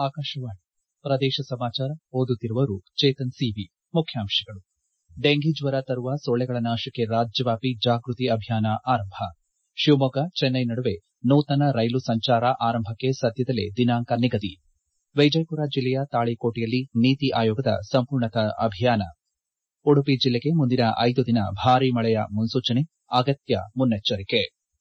ಆಕಾಶವಾಣಿ ಪ್ರದೇಶ ಸಮಾಚಾರ ಓದುತ್ತಿರುವವರು ಚೇತನ್ ಸಿವಿ ಮುಖ್ಯಾಂಶಗಳು ಡೆಂಗಿ ಜ್ವರ ತರುವ ಸೊಳ್ಳೆಗಳ ನಾಶಕ್ಕೆ ರಾಜ್ಯವ್ಯಾಪಿ ಜಾಗೃತಿ ಅಭಿಯಾನ ಆರಂಭ ಶಿವಮೊಗ್ಗ ಚೆನ್ನೈ ನಡುವೆ ನೂತನ ರೈಲು ಸಂಚಾರ ಆರಂಭಕ್ಕೆ ಸದ್ಯದಲ್ಲೇ ದಿನಾಂಕ ನಿಗದಿ ವಿಜಯಪುರ ಜಿಲ್ಲೆಯ ತಾಳಿಕೋಟೆಯಲ್ಲಿ ನೀತಿ ಆಯೋಗದ ಸಂಪೂರ್ಣತಾ ಅಭಿಯಾನ ಉಡುಪಿ ಜಿಲ್ಲೆಗೆ ಮುಂದಿನ ಐದು ದಿನ ಭಾರೀ ಮಳೆಯ ಮುನ್ಸೂಚನೆ ಅಗತ್ಯ ಮುನ್ನೆಚ್ಚರಿಕೆ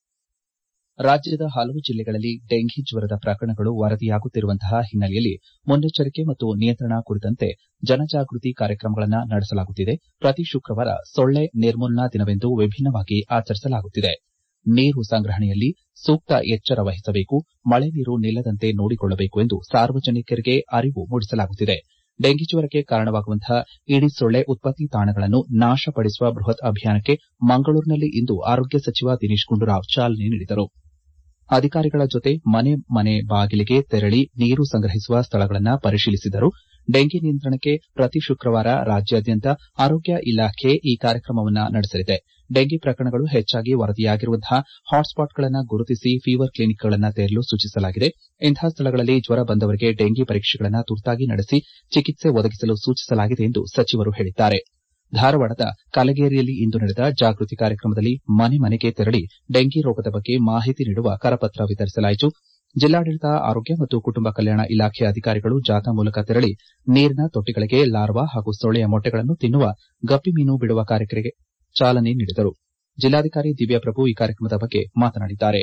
ರಾಜ್ಯದ ಹಲವು ಜಿಲ್ಲೆಗಳಲ್ಲಿ ಡೆಂಗಿ ಜ್ವರದ ಪ್ರಕರಣಗಳು ವರದಿಯಾಗುತ್ತಿರುವಂತಹ ಹಿನ್ನೆಲೆಯಲ್ಲಿ ಮುನ್ನೆಚ್ಚರಿಕೆ ಮತ್ತು ನಿಯಂತ್ರಣ ಕುರಿತಂತೆ ಜನಜಾಗೃತಿ ಕಾರ್ಯಕ್ರಮಗಳನ್ನು ನಡೆಸಲಾಗುತ್ತಿದೆ ಪ್ರತಿ ಶುಕ್ರವಾರ ಸೊಳ್ಳೆ ನಿರ್ಮೂಲನಾ ದಿನವೆಂದು ವಿಭಿನ್ನವಾಗಿ ಆಚರಿಸಲಾಗುತ್ತಿದೆ ನೀರು ಸಂಗ್ರಹಣೆಯಲ್ಲಿ ಸೂಕ್ತ ಎಚ್ಚರ ವಹಿಸಬೇಕು ಮಳೆ ನೀರು ನಿಲ್ಲದಂತೆ ನೋಡಿಕೊಳ್ಳಬೇಕು ಎಂದು ಸಾರ್ವಜನಿಕರಿಗೆ ಅರಿವು ಮೂಡಿಸಲಾಗುತ್ತಿದೆ ಡೆಂಗಿ ಜ್ವರಕ್ಕೆ ಕಾರಣವಾಗುವಂತಹ ಇಡಿ ಸೊಳ್ಳೆ ಉತ್ಪತ್ತಿ ತಾಣಗಳನ್ನು ನಾಶಪಡಿಸುವ ಬೃಹತ್ ಅಭಿಯಾನಕ್ಕೆ ಮಂಗಳೂರಿನಲ್ಲಿ ಇಂದು ಆರೋಗ್ಯ ಸಚಿವ ದಿನೇಶ್ ಗುಂಡೂರಾವ್ ಚಾಲನೆ ನೀಡಿದರು ಅಧಿಕಾರಿಗಳ ಜೊತೆ ಮನೆ ಮನೆ ಬಾಗಿಲಿಗೆ ತೆರಳಿ ನೀರು ಸಂಗ್ರಹಿಸುವ ಸ್ಥಳಗಳನ್ನು ಪರಿಶೀಲಿಸಿದರು ಡೆಂಗಿ ನಿಯಂತ್ರಣಕ್ಕೆ ಪ್ರತಿ ಶುಕ್ರವಾರ ರಾಜ್ಯಾದ್ಯಂತ ಆರೋಗ್ಯ ಇಲಾಖೆ ಈ ಕಾರ್ಯಕ್ರಮವನ್ನು ನಡೆಸಲಿದೆ ಡೆಂಗಿ ಪ್ರಕರಣಗಳು ಹೆಚ್ಚಾಗಿ ವರದಿಯಾಗಿರುವಂತಹ ಹಾಟ್ಸ್ಪಾಟ್ಗಳನ್ನು ಗುರುತಿಸಿ ಫೀವರ್ ಕ್ಲಿನಿಕ್ಗಳನ್ನು ತೆರೆಯಲು ಸೂಚಿಸಲಾಗಿದೆ ಇಂತಹ ಸ್ಥಳಗಳಲ್ಲಿ ಜ್ವರ ಬಂದವರಿಗೆ ಡೆಂಗಿ ಪರೀಕ್ಷೆಗಳನ್ನು ತುರ್ತಾಗಿ ನಡೆಸಿ ಚಿಕಿತ್ಸೆ ಒದಗಿಸಲು ಸೂಚಿಸಲಾಗಿದೆ ಎಂದು ಸಚಿವರು ಹೇಳಿದ್ದಾರೆ ಧಾರವಾಡದ ಕಲಗೇರಿಯಲ್ಲಿ ಇಂದು ನಡೆದ ಜಾಗೃತಿ ಕಾರ್ಯಕ್ರಮದಲ್ಲಿ ಮನೆ ಮನೆಗೆ ತೆರಳಿ ಡೆಂಗಿ ರೋಗದ ಬಗ್ಗೆ ಮಾಹಿತಿ ನೀಡುವ ಕರಪತ್ರ ವಿತರಿಸಲಾಯಿತು ಜಿಲ್ಲಾಡಳಿತ ಆರೋಗ್ಯ ಮತ್ತು ಕುಟುಂಬ ಕಲ್ಯಾಣ ಇಲಾಖೆಯ ಅಧಿಕಾರಿಗಳು ಜಾಥಾ ಮೂಲಕ ತೆರಳಿ ನೀರಿನ ತೊಟ್ಟಿಗಳಿಗೆ ಲಾರ್ವಾ ಹಾಗೂ ಸೊಳ್ಳೆಯ ಮೊಟ್ಟೆಗಳನ್ನು ತಿನ್ನುವ ಗಪ್ಪಿ ಮೀನು ಬಿಡುವ ಕಾರ್ಯಕ್ಕೆ ಚಾಲನೆ ನೀಡಿದರು ಜಿಲ್ಲಾಧಿಕಾರಿ ದಿವ್ಯಾಪ್ರಭು ಈ ಕಾರ್ಯಕ್ರಮದ ಬಗ್ಗೆ ಮಾತನಾಡಿದ್ದಾರೆ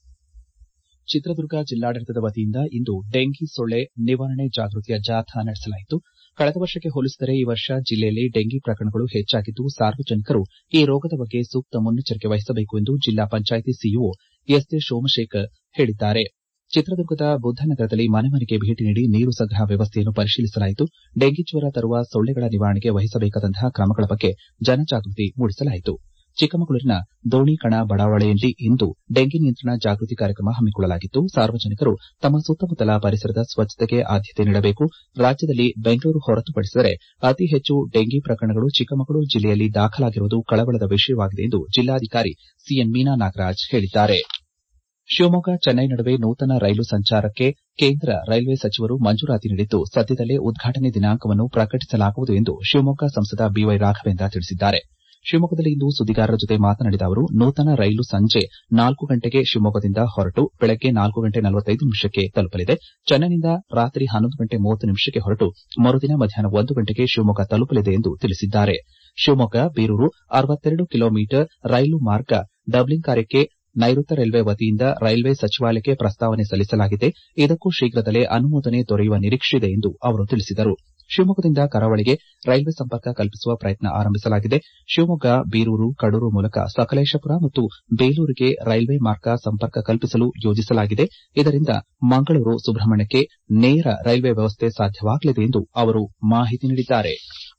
ಚಿತ್ರದುರ್ಗ ಜಿಲ್ಲಾಡಳಿತದ ವತಿಯಿಂದ ಇಂದು ಡೆಂಗಿ ಸೊಳ್ಳೆ ನಿವಾರಣೆ ಜಾಗೃತಿಯ ಜಾಥಾ ನಡೆಸಲಾಯಿತು ಕಳೆದ ವರ್ಷಕ್ಕೆ ಹೋಲಿಸಿದರೆ ಈ ವರ್ಷ ಜಿಲ್ಲೆಯಲ್ಲಿ ಡೆಂಗಿ ಪ್ರಕರಣಗಳು ಹೆಚ್ಚಾಗಿದ್ದು ಸಾರ್ವಜನಿಕರು ಈ ರೋಗದ ಬಗ್ಗೆ ಸೂಕ್ತ ಮುನ್ನೆಚ್ಚರಿಕೆ ವಹಿಸಬೇಕು ಎಂದು ಜಿಲ್ಲಾ panchayat CEO S A Somashekhar ಹೇಳಿದ್ದಾರೆ ಚಿತ್ರದುರ್ಗದ ಬುದ್ದನಗರದಲ್ಲಿ ಮನೆ ಮನೆಗೆ ಭೇಟಿ ನೀಡಿ ನೀರು ಸಂಗ್ರಹ ವ್ಯವಸ್ಥೆಯನ್ನು ಪರಿಶೀಲಿಸಲಾಯಿತು ಡೆಂಗಿ ಜ್ವರ ತರುವ ಸೊಳ್ಳೆಗಳ ನಿವಾರಣೆಗೆ ವಹಿಸಬೇಕಾದಂತಹ ಕ್ರಮಗಳ ಬಗ್ಗೆ ಜನಜಾಗೃತಿ ಮೂಡಿಸಲಾಯಿತು ಚಿಕ್ಕಮಗಳೂರಿನ ದೋಣಿಕಣ ಬಡಾವಣೆಯಲ್ಲಿ ಇಂದು ಡೆಂಗಿ ನಿಯಂತ್ರಣ ಜಾಗೃತಿ ಕಾರ್ಯಕ್ರಮ ಹಮ್ಮಿಕೊಳ್ಳಲಾಗಿತ್ತು ಸಾರ್ವಜನಿಕರು ತಮ್ಮ ಸುತ್ತಮುತ್ತಲ ಪರಿಸರದ ಸ್ವಚ್ಛತೆಗೆ ಆದ್ಯತೆ ನೀಡಬೇಕು ರಾಜ್ಯದಲ್ಲಿ ಬೆಂಗಳೂರು ಹೊರತುಪಡಿಸಿದರೆ ಅತಿ ಹೆಚ್ಚು ಡೆಂಗಿ ಪ್ರಕರಣಗಳು ಚಿಕ್ಕಮಗಳೂರು ಜಿಲ್ಲೆಯಲ್ಲಿ ದಾಖಲಾಗಿರುವುದು ಕಳವಳದ ವಿಷಯವಾಗಿದೆ ಎಂದು ಜಿಲ್ಲಾಧಿಕಾರಿ ಸಿಎನ್ ಮೀನಾ ನಾಗರಾಜ್ ಹೇಳಿದ್ದಾರೆ ಶಿವಮೊಗ್ಗ ಚೆನ್ನೈ ನಡುವೆ ನೂತನ ರೈಲು ಸಂಚಾರಕ್ಕೆ ಕೇಂದ್ರ ರೈಲ್ವೆ ಸಚಿವರು ಮಂಜೂರಾತಿ ನೀಡಿದ್ದು ಸದ್ಯದಲ್ಲೇ ಉದ್ಘಾಟನೆ ದಿನಾಂಕವನ್ನು ಪ್ರಕಟಿಸಲಾಗುವುದು ಎಂದು ಶಿವಮೊಗ್ಗ ಸಂಸದ ಬಿವೈ ರಾಘವೇಂದ್ರ ತಿಳಿಸಿದ್ದಾರೆ ಶಿವಮೊಗ್ಗದಲ್ಲಿಂದು ಸುದ್ದಿಗಾರರ ಜೊತೆ ಮಾತನಾಡಿದ ಅವರು ನೂತನ ರೈಲು ಸಂಜೆ ನಾಲ್ಕು ಗಂಟೆಗೆ ಶಿವಮೊಗ್ಗದಿಂದ ಹೊರಟು ಬೆಳಗ್ಗೆ ನಾಲ್ಕು ಗಂಟೆ ನಲವತ್ತೈದು ನಿಮಿಷಕ್ಕೆ ತಲುಪಲಿದೆ ಚೆನ್ನೈನಿಂದ ರಾತ್ರಿ ಹನ್ನೊಂದು ಗಂಟೆ ಮೂವತ್ತು ನಿಮಿಷಕ್ಕೆ ಹೊರಟು ಮರುದಿನ ಮಧ್ಯಾಹ್ನ ಒಂದು ಗಂಟೆಗೆ ಶಿವಮೊಗ್ಗ ತಲುಪಲಿದೆ ಎಂದು ತಿಳಿಸಿದ್ದಾರೆ ಶಿವಮೊಗ್ಗ ಬೀರೂರು ಅರವತ್ತೆರಡು ಕಿಲೋಮೀಟರ್ ರೈಲು ಮಾರ್ಗ ಡಬ್ಲಿಂಗ್ ಕಾರ್ಯಕ್ಕೆ ನೈಋತ್ಯ ರೈಲ್ವೆ ವತಿಯಿಂದ ರೈಲ್ವೆ ಸಚಿವಾಲಯಕ್ಕೆ ಪ್ರಸ್ತಾವನೆ ಸಲ್ಲಿಸಲಾಗಿದೆ ಇದಕ್ಕೂ ಶೀಘ್ರದಲ್ಲೇ ಅನುಮೋದನೆ ದೊರೆಯುವ ನಿರೀಕ್ಷೆಯಿದೆ ಎಂದು ಅವರು ತಿಳಿಸಿದರು ಶಿವಮೊಗ್ಗದಿಂದ ಕರಾವಳಿಗೆ ರೈಲ್ವೆ ಸಂಪರ್ಕ ಕಲ್ಪಿಸುವ ಪ್ರಯತ್ನ ಆರಂಭಿಸಲಾಗಿದೆ ಶಿವಮೊಗ್ಗ ಬೀರೂರು ಕಡೂರು ಮೂಲಕ ಸಕಲೇಶಪುರ ಮತ್ತು ಬೇಲೂರಿಗೆ ರೈಲ್ವೆ ಮಾರ್ಗ ಸಂಪರ್ಕ ಕಲ್ಪಿಸಲು ಯೋಜಿಸಲಾಗಿದೆ ಇದರಿಂದ ಮಂಗಳೂರು ಸುಬ್ರಹ್ಮಣ್ಯಕ್ಕೆ ನೇರ ರೈಲ್ವೆ ವ್ಯವಸ್ಥೆ ಸಾಧ್ಯವಾಗಲಿದೆ ಎಂದು ಅವರು ಮಾಹಿತಿ ನೀಡಿದ್ದಾರೆ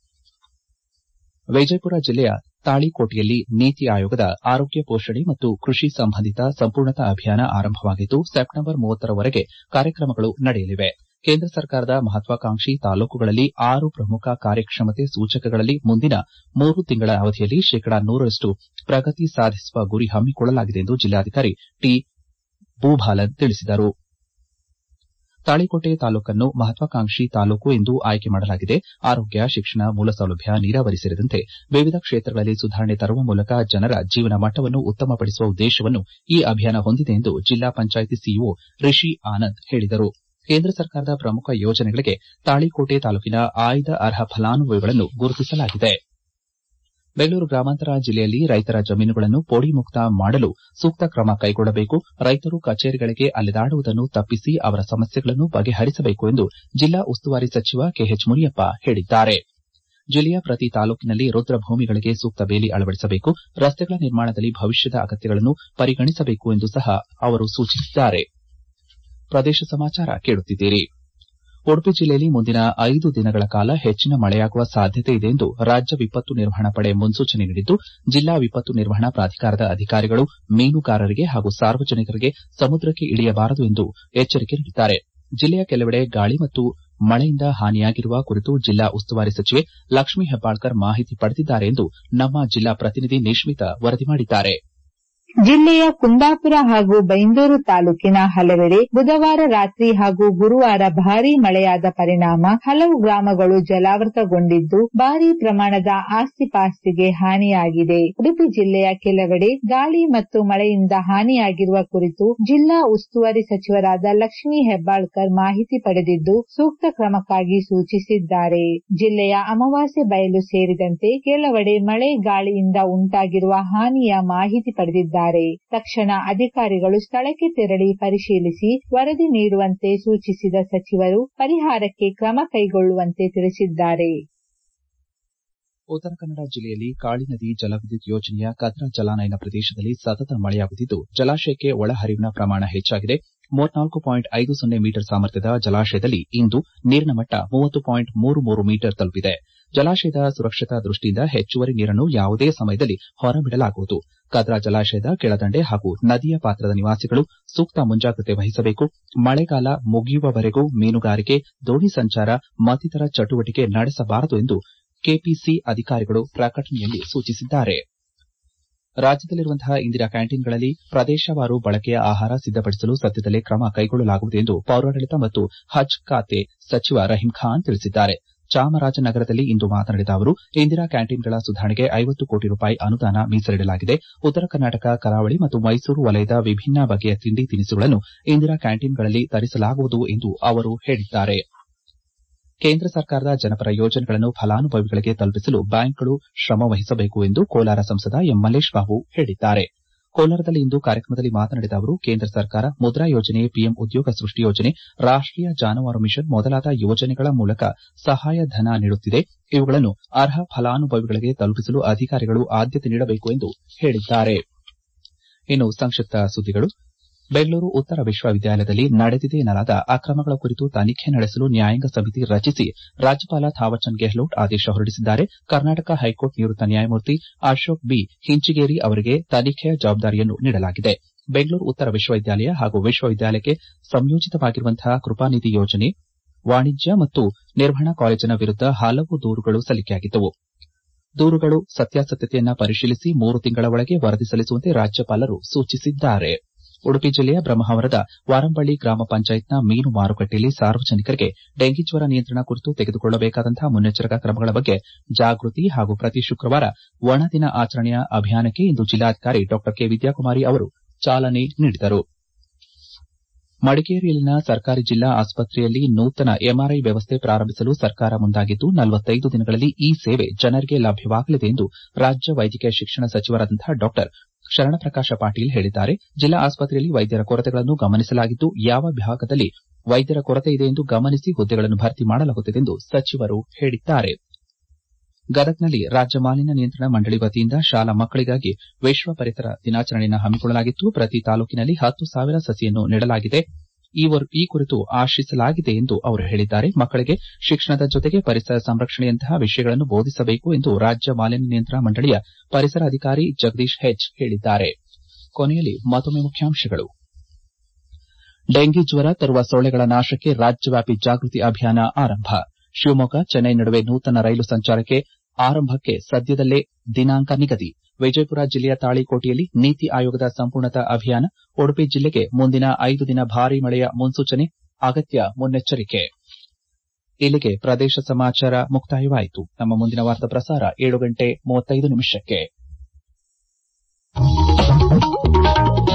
ವಿಜಯಪುರ ಜಿಲ್ಲೆಯ ತಾಳಿಕೋಟೆಯಲ್ಲಿ ನೀತಿ ಆಯೋಗದ ಆರೋಗ್ಯ ಪೋಷಣೆ ಮತ್ತು ಕೃಷಿ ಸಂಬಂಧಿತ ಸಂಪೂರ್ಣತಾ ಅಭಿಯಾನ ಆರಂಭವಾಗಿದ್ದು ಸೆಪ್ಟೆಂಬರ್ ಮೂವತ್ತರವರೆಗೆ ಕಾರ್ಯಕ್ರಮಗಳು ನಡೆಯಲಿವೆ ಕೇಂದ್ರ ಸರ್ಕಾರದ ಮಹತ್ವಾಕಾಂಕ್ಷಿ ತಾಲೂಕುಗಳಲ್ಲಿ ಆರು ಪ್ರಮುಖ ಕಾರ್ಯಕ್ಷಮತೆ ಸೂಚಕಗಳಲ್ಲಿ ಮುಂದಿನ ಮೂರು ತಿಂಗಳ ಅವಧಿಯಲ್ಲಿ ಶೇಕಡಾ ನೂರರಷ್ಟು ಪ್ರಗತಿ ಸಾಧಿಸುವ ಗುರಿ ಹಮ್ಮಿಕೊಳ್ಳಲಾಗಿದೆ ಎಂದು ಜಿಲ್ಲಾಧಿಕಾರಿ ಟಿ ಭೂಬಾಲನ್ ತಿಳಿಸಿದರು ತಾಳಿಕೋಟೆ ತಾಲೂಕನ್ನು ಮಹತ್ವಾಕಾಂಕ್ಷಿ ತಾಲೂಕು ಎಂದು ಆಯ್ಕೆ ಮಾಡಲಾಗಿದೆ ಆರೋಗ್ಯ ಶಿಕ್ಷಣ ಮೂಲಸೌಲಭ್ಯ ನೀರಾವರಿ ಸೇರಿದಂತೆ ವಿವಿಧ ಕ್ಷೇತ್ರಗಳಲ್ಲಿ ಸುಧಾರಣೆ ತರುವ ಮೂಲಕ ಜನರ ಜೀವನ ಮಟ್ಟವನ್ನು ಉತ್ತಮಪಡಿಸುವ ಉದ್ದೇಶವನ್ನು ಈ ಅಭಿಯಾನ ಹೊಂದಿದೆ ಎಂದು ಜಿಲ್ಲಾ ಪಂಚಾಯಿತಿ ಸಿಇಒ ರಿಷಿ ಆನಂದ್ ಹೇಳಿದರು ಕೇಂದ್ರ ಸರ್ಕಾರದ ಪ್ರಮುಖ ಯೋಜನೆಗಳಿಗೆ ತಾಳಿಕೋಟೆ ತಾಲೂಕಿನ ಆಯ್ದ ಅರ್ಹ ಫಲಾನುಭವಿಗಳನ್ನು ಗುರುತಿಸಲಾಗಿದೆ ಬೆಂಗಳೂರು ಗ್ರಾಮಾಂತರ ಜಿಲ್ಲೆಯಲ್ಲಿ ರೈತರ ಜಮೀನುಗಳನ್ನು ಪೋಡಿ ಮುಕ್ತ ಮಾಡಲು ಸೂಕ್ತ ಕ್ರಮ ಕೈಗೊಳ್ಳಬೇಕು ರೈತರು ಕಚೇರಿಗಳಿಗೆ ಅಲೆದಾಡುವುದನ್ನು ತಪ್ಪಿಸಿ ಅವರ ಸಮಸ್ಯೆಗಳನ್ನು ಬಗೆಹರಿಸಬೇಕು ಎಂದು ಜಿಲ್ಲಾ ಉಸ್ತುವಾರಿ ಸಚಿವ ಕೆಎಚ್ ಮುನಿಯಪ್ಪ ಹೇಳಿದ್ದಾರೆ ಜಿಲ್ಲೆಯ ಪ್ರತಿ ತಾಲೂಕಿನಲ್ಲಿ ರುದ್ರಭೂಮಿಗಳಿಗೆ ಸೂಕ್ತ ಬೇಲಿ ಅಳವಡಿಸಬೇಕು ರಸ್ತೆಗಳ ನಿರ್ಮಾಣದಲ್ಲಿ ಭವಿಷ್ಯದ ಅಗತ್ಯಗಳನ್ನು ಪರಿಗಣಿಸಬೇಕು ಎಂದು ಸಹ ಅವರು ಸೂಚಿಸಿದ್ದಾರೆ ಪ್ರದೇಶ ಸಮಾಚಾರ ಕೇಳುತ್ತಿದ್ದೀರಿ ಉಡುಪಿ ಜಿಲ್ಲೆಯಲ್ಲಿ ಮುಂದಿನ ಐದು ದಿನಗಳ ಕಾಲ ಹೆಚ್ಚಿನ ಮಳೆಯಾಗುವ ಸಾಧ್ಯತೆ ಇದೆ ಎಂದು ರಾಜ್ಯ ವಿಪತ್ತು ನಿರ್ವಹಣಾ ಪಡೆ ಮುನ್ಸೂಚನೆ ನೀಡಿದ್ದು ಜಿಲ್ಲಾ ವಿಪತ್ತು ನಿರ್ವಹಣಾ ಪ್ರಾಧಿಕಾರದ ಅಧಿಕಾರಿಗಳು ಮೀನುಗಾರರಿಗೆ ಹಾಗೂ ಸಾರ್ವಜನಿಕರಿಗೆ ಸಮುದ್ರಕ್ಕೆ ಇಳಿಯಬಾರದು ಎಂದು ಎಚ್ಚರಿಕೆ ನೀಡಿದ್ದಾರೆ ಜಿಲ್ಲೆಯ ಕೆಲವೆಡೆ ಗಾಳಿ ಮತ್ತು ಮಳೆಯಿಂದ ಹಾನಿಯಾಗಿರುವ ಕುರಿತು ಜಿಲ್ಲಾ ಉಸ್ತುವಾರಿ ಸಚಿವೆ ಲಕ್ಷ್ಮೀ ಹೆಬ್ಬಾಳ್ಕರ್ ಮಾಹಿತಿ ಪಡೆದಿದ್ದಾರೆ ಎಂದು ನಮ್ಮ ಜಿಲ್ಲಾ ಪ್ರತಿನಿಧಿ ನಿಶ್ಮಿತಾ ವರದಿ ಮಾಡಿದ್ದಾರೆ ಜಿಲ್ಲೆಯ ಕುಂದಾಪುರ ಹಾಗೂ ಬೈಂದೂರು ತಾಲೂಕಿನ ಹಲವೆಡೆ ಬುಧವಾರ ರಾತ್ರಿ ಹಾಗೂ ಗುರುವಾರ ಭಾರೀ ಮಳೆಯಾದ ಪರಿಣಾಮ ಹಲವು ಗ್ರಾಮಗಳು ಜಲಾವೃತಗೊಂಡಿದ್ದು ಭಾರೀ ಪ್ರಮಾಣದ ಆಸ್ತಿಪಾಸ್ತಿಗೆ ಹಾನಿಯಾಗಿದೆ ಉಡುಪಿ ಜಿಲ್ಲೆಯ ಕೆಲವೆಡೆ ಗಾಳಿ ಮತ್ತು ಮಳೆಯಿಂದ ಹಾನಿಯಾಗಿರುವ ಕುರಿತು ಜಿಲ್ಲಾ ಉಸ್ತುವಾರಿ ಸಚಿವರಾದ ಲಕ್ಷ್ಮೀ ಹೆಬ್ಬಾಳ್ಕರ್ ಮಾಹಿತಿ ಪಡೆದಿದ್ದು ಸೂಕ್ತ ಕ್ರಮಕ್ಕಾಗಿ ಸೂಚಿಸಿದ್ದಾರೆ ಜಿಲ್ಲೆಯ ಅಮಾವಾಸ್ಯೆ ಬಯಲು ಸೇರಿದಂತೆ ಕೆಲವೆಡೆ ಮಳೆ ಗಾಳಿಯಿಂದ ಉಂಟಾಗಿರುವ ಹಾನಿಯ ಮಾಹಿತಿ ಪಡೆದಿದ್ದಾರೆ ತಕ್ಷಣ ಅಧಿಕಾರಿಗಳು ಸ್ಥಳಕ್ಕೆ ತೆರಳಿ ಪರಿಶೀಲಿಸಿ ವರದಿ ನೀಡುವಂತೆ ಸೂಚಿಸಿದ ಸಚಿವರು ಪರಿಹಾರಕ್ಕೆ ಕ್ರಮ ಕೈಗೊಳ್ಳುವಂತೆ ತಿಳಿಸಿದ್ದಾರೆ ಉತ್ತರ ಕನ್ನಡ ಜಿಲ್ಲೆಯಲ್ಲಿ ಕಾಳಿ ನದಿ ಜಲವಿದ್ಯುತ್ ಯೋಜನೆಯ ಕದ್ರಾ ಜಲಾನಯನ ಪ್ರದೇಶದಲ್ಲಿ ಸತತ ಮಳೆಯಾಗುತ್ತಿದ್ದು ಜಲಾಶಯಕ್ಕೆ ಒಳಹರಿವಿನ ಪ್ರಮಾಣ ಹೆಚ್ಚಾಗಿದೆ ಮೂವತ್ನಾಲ್ಕು ಪಾಯಿಂಟ್ ಐದು ಸೊನ್ನೆ ಮೀಟರ್ ಸಾಮರ್ಥ್ಯದ ಜಲಾಶಯದಲ್ಲಿ ಇಂದು ನೀರಿನ ಮಟ್ಟ ಮೂವತ್ತು ಪಾಯಿಂಟ್ ಮೂರು ಮೂರು ಮೀಟರ್ ತಲುಪಿದೆ ಜಲಾಶಯದ ಸುರಕ್ಷತಾ ದೃಷ್ಟಿಯಿಂದ ಹೆಚ್ಚುವರಿ ನೀರನ್ನು ಯಾವುದೇ ಸಮಯದಲ್ಲಿ ಹೊರಬಿಡಲಾಗುವುದು ಕದ್ರಾ ಜಲಾಶಯದ ಕೆಳದಂಡೆ ಹಾಗೂ ನದಿಯ ಪಾತ್ರದ ನಿವಾಸಿಗಳು ಸೂಕ್ತ ಮುಂಜಾಗ್ರತೆ ವಹಿಸಬೇಕು ಮಳೆಗಾಲ ಮುಗಿಯುವವರೆಗೂ ಮೀನುಗಾರಿಕೆ ದೋಣಿ ಸಂಚಾರ ಮತ್ತಿತರ ಚಟುವಟಿಕೆ ನಡೆಸಬಾರದು ಎಂದು ಕೆಪಿಸಿ ಅಧಿಕಾರಿಗಳು ಪ್ರಕಟಣೆಯಲ್ಲಿ ಸೂಚಿಸಿದ್ದಾರೆ ರಾಜ್ಯದಲ್ಲಿರುವಂತಹ ಇಂದಿರಾ ಕ್ಯಾಂಟೀನ್ಗಳಲ್ಲಿ ಪ್ರದೇಶವಾರು ಬಳಕೆಯ ಆಹಾರ ಸಿದ್ದಪಡಿಸಲು ಸದ್ಯದಲ್ಲೇ ಕ್ರಮ ಕೈಗೊಳ್ಳಲಾಗುವುದು ಎಂದು ಪೌರಾಡಳಿತ ಮತ್ತು ಹಜ್ ಖಾತೆ ಸಚಿವ ರಹೀಂ ಖಾನ್ ತಿಳಿಸಿದ್ದಾರೆ ಚಾಮರಾಜನಗರದಲ್ಲಿ ಇಂದು ಮಾತನಾಡಿದ ಅವರು ಇಂದಿರಾ ಕ್ಯಾಂಟೀನ್ಗಳ ಸುಧಾರಣೆಗೆ ಐವತ್ತು ಕೋಟಿ ರೂಪಾಯಿ ಅನುದಾನ ಮೀಸಲಿಡಲಾಗಿದೆ ಉತ್ತರ ಕರ್ನಾಟಕ ಕರಾವಳಿ ಮತ್ತು ಮೈಸೂರು ವಲಯದ ವಿಭಿನ್ನ ಬಗೆಯ ತಿಂಡಿ ತಿನಿಸುಗಳನ್ನು ಇಂದಿರಾ ಕ್ಯಾಂಟೀನ್ಗಳಲ್ಲಿ ತರಿಸಲಾಗುವುದು ಎಂದು ಅವರು ಹೇಳಿದ್ದಾರೆ ಕೇಂದ್ರ ಸರ್ಕಾರದ ಜನಪರ ಯೋಜನೆಗಳನ್ನು ಫಲಾನುಭವಿಗಳಿಗೆ ತಲುಪಿಸಲು ಬ್ಯಾಂಕ್ಗಳು ಶ್ರಮ ವಹಿಸಬೇಕು ಎಂದು ಕೋಲಾರ ಸಂಸದ ಎಂ ಮಲ್ಲೇಶ್ ಬಾಬು ಹೇಳಿದ್ದಾರೆ ಕೋಲಾರದಲ್ಲಿಂದು ಕಾರ್ಯಕ್ರಮದಲ್ಲಿ ಮಾತನಾಡಿದ ಅವರು ಕೇಂದ್ರ ಸರ್ಕಾರ ಮುದ್ರಾ ಯೋಜನೆ ಪಿಎಂ ಉದ್ಯೋಗ ಸೃಷ್ಟಿ ಯೋಜನೆ ರಾಷ್ಟೀಯ ಜಾನುವಾರು ಮಿಷನ್ ಮೊದಲಾದ ಯೋಜನೆಗಳ ಮೂಲಕ ಸಹಾಯಧನ ನೀಡುತ್ತಿದೆ ಇವುಗಳನ್ನು ಅರ್ಹ ಫಲಾನುಭವಿಗಳಿಗೆ ತಲುಪಿಸಲು ಅಧಿಕಾರಿಗಳು ಆದ್ಯತೆ ನೀಡಬೇಕು ಎಂದು ಹೇಳಿದ್ದಾರೆ ಇನ್ನು ಸಂಕ್ಷಿಪ್ತ ಸುದ್ದಿಗಳು ಬೆಂಗಳೂರು ಉತ್ತರ ವಿಶ್ವವಿದ್ಯಾಲಯದಲ್ಲಿ ನಡೆದಿದೆ ಎನ್ನಲಾದ ಅಕ್ರಮಗಳ ಕುರಿತು ತನಿಖೆ ನಡೆಸಲು ನ್ಯಾಯಾಂಗ ಸಮಿತಿ ರಚಿಸಿ ರಾಜ್ಯಪಾಲ ಥಾವರ್ಚಂದ್ ಗೆಹ್ಲೋಟ್ ಆದೇಶ ಹೊರಡಿಸಿದ್ದಾರೆ ಕರ್ನಾಟಕ ಹೈಕೋರ್ಟ್ ನಿವೃತ್ತ ನ್ಯಾಯಮೂರ್ತಿ ಅಶೋಕ್ ಬಿ ಹಿಂಚಿಗೇರಿ ಅವರಿಗೆ ತನಿಖೆಯ ಜವಾಬ್ದಾರಿಯನ್ನು ನೀಡಲಾಗಿದೆ ಬೆಂಗಳೂರು ಉತ್ತರ ವಿಶ್ವವಿದ್ಯಾಲಯ ಹಾಗೂ ವಿಶ್ವವಿದ್ಯಾಲಯಕ್ಕೆ ಸಂಯೋಜಿತವಾಗಿರುವಂತಹ ಕೃಪಾನಿಧಿ ಯೋಜನೆ ವಾಣಿಜ್ಯ ಮತ್ತು ನಿರ್ವಹಣಾ ಕಾಲೇಜಿನ ವಿರುದ್ದ ಹಲವು ದೂರುಗಳು ಸಲ್ಲಿಕೆಯಾಗಿದ್ದವು ದೂರುಗಳು ಸತ್ಯಾಸತ್ಯತೆಯನ್ನು ಪರಿಶೀಲಿಸಿ ಮೂರು ತಿಂಗಳ ಒಳಗೆ ವರದಿ ಸಲ್ಲಿಸುವಂತೆ ರಾಜ್ಯಪಾಲರು ಸೂಚಿಸಿದ್ದಾರೆ ಉಡುಪಿ ಜಿಲ್ಲೆಯ ಬ್ರಹ್ಮಾವರದ ವಾರಂಬಳ್ಳಿ ಗ್ರಾಮ ಪಂಚಾಯತ್ನ ಮೀನು ಮಾರುಕಟ್ಟೆಯಲ್ಲಿ ಸಾರ್ವಜನಿಕರಿಗೆ ಡೆಂಗಿ ಜ್ವರ ನಿಯಂತ್ರಣ ಕುರಿತು ತೆಗೆದುಕೊಳ್ಳಬೇಕಾದಂತಹ ಮುನ್ನೆಚ್ಚರಿಕಾ ಕ್ರಮಗಳ ಬಗ್ಗೆ ಜಾಗೃತಿ ಹಾಗೂ ಪ್ರತಿ ಶುಕ್ರವಾರ ಒಣದಿನ ಆಚರಣೆಯ ಅಭಿಯಾನಕ್ಕೆ ಇಂದು ಜಿಲ್ಲಾಧಿಕಾರಿ ಡಾ ಕೆ ವಿದ್ಯಾಕುಮಾರಿ ಅವರು ಚಾಲನೆ ನೀಡಿದರು ಮಡಿಕೇರಿಯಲ್ಲಿನ ಸರ್ಕಾರಿ ಜಿಲ್ಲಾ ಆಸ್ಪತ್ರೆಯಲ್ಲಿ ನೂತನ ಎಂಆರ್ಐ ವ್ಯವಸ್ಥೆ ಪ್ರಾರಂಭಿಸಲು ಸರ್ಕಾರ ಮುಂದಾಗಿದ್ದು ನಲವತ್ತೈದು ದಿನಗಳಲ್ಲಿ ಈ ಸೇವೆ ಜನರಿಗೆ ಲಭ್ಯವಾಗಲಿದೆ ಎಂದು ರಾಜ್ಯ ವೈದ್ಯಕೀಯ ಶಿಕ್ಷಣ ಸಚಿವರಾದಂತಹ ಡಾ ಶರಣಪ್ರಕಾಶ ಪಾಟೀಲ್ ಹೇಳಿದ್ದಾರೆ ಜಿಲ್ಲಾ ಆಸ್ಪತ್ರೆಯಲ್ಲಿ ವೈದ್ಯರ ಕೊರತೆಗಳನ್ನು ಗಮನಿಸಲಾಗಿದ್ದು ಯಾವ ಭಾಗದಲ್ಲಿ ವೈದ್ಯರ ಕೊರತೆ ಇದೆ ಎಂದು ಗಮನಿಸಿ ಹುದ್ದೆಗಳನ್ನು ಭರ್ತಿ ಮಾಡಲಾಗುತ್ತದೆ ಎಂದು ಸಚಿವರು ಹೇಳಿದ್ದಾರೆ ಗದಗ್ನಲ್ಲಿ ರಾಜ್ಯ ಮಾಲಿನ್ಯ ನಿಯಂತ್ರಣ ಮಂಡಳಿ ವತಿಯಿಂದ ಶಾಲಾ ಮಕ್ಕಳಿಗಾಗಿ ವಿಶ್ವ ಪರಿಸರ ದಿನಾಚರಣೆಯನ್ನು ಹಮ್ಮಿಕೊಳ್ಳಲಾಗಿತ್ತು ಪ್ರತಿ ತಾಲೂಕಿನಲ್ಲಿ ಹತ್ತು ಸಾವಿರ ಸಸಿಯನ್ನು ನೆಡಲಾಗಿದೆ ಈ ಕುರಿತು ಆಶಿಸಲಾಗಿದೆ ಎಂದು ಅವರು ಹೇಳಿದ್ದಾರೆ ಮಕ್ಕಳಿಗೆ ಶಿಕ್ಷಣದ ಜೊತೆಗೆ ಪರಿಸರ ಸಂರಕ್ಷಣೆಯಂತಹ ವಿಷಯಗಳನ್ನು ಬೋಧಿಸಬೇಕು ಎಂದು ರಾಜ್ಯ ಮಾಲಿನ್ಯ ನಿಯಂತ್ರಣ ಮಂಡಳಿಯ ಪರಿಸರ ಅಧಿಕಾರಿ ಜಗದೀಶ್ ಹೆಚ್ ಹೇಳಿದ್ದಾರೆ ಕೊನೆಯಲ್ಲಿ ಮತ್ತೊಮ್ಮೆ ಮುಖ್ಯಾಂಶಗಳು ಡೆಂಗಿ ಜ್ವರ ತರುವ ಸೊಳ್ಳೆಗಳ ನಾಶಕ್ಕೆ ರಾಜ್ಯವ್ಯಾಪಿ ಜಾಗೃತಿ ಅಭಿಯಾನ ಆರಂಭ ಶಿವಮೊಗ್ಗ ಚೆನ್ನೈ ನಡುವೆ ನೂತನ ರೈಲು ಸಂಚಾರಕ್ಕೆ ಆರಂಭಕ್ಕೆ ಸದ್ಯದಲ್ಲೇ ದಿನಾಂಕ ನಿಗದಿ ವಿಜಯಪುರ ಜಿಲ್ಲೆಯ ತಾಳಿಕೋಟೆಯಲ್ಲಿ ನೀತಿ ಆಯೋಗದ ಸಂಪೂರ್ಣತಾ ಅಭಿಯಾನ ಉಡುಪಿ ಜಿಲ್ಲೆಗೆ ಮುಂದಿನ ಐದು ದಿನ ಭಾರೀ ಮಳೆಯ ಮುನ್ಸೂಚನೆ ಅಗತ್ಯ ಮುನ್ನೆಚ್ಚರಿಕೆ ಇಲ್ಲಿಗೆ ಪ್ರದೇಶ ಸಮಾಚಾರ ಮುಕ್ತಾಯವಾಯಿತು ನಮ್ಮ ಮುಂದಿನ ವಾರ್ತಾ ಪ್ರಸಾರ ಏಳು ಗಂಟೆ ಮೂವತ್ತೈದು ನಿಮಿಷಕ್ಕೆ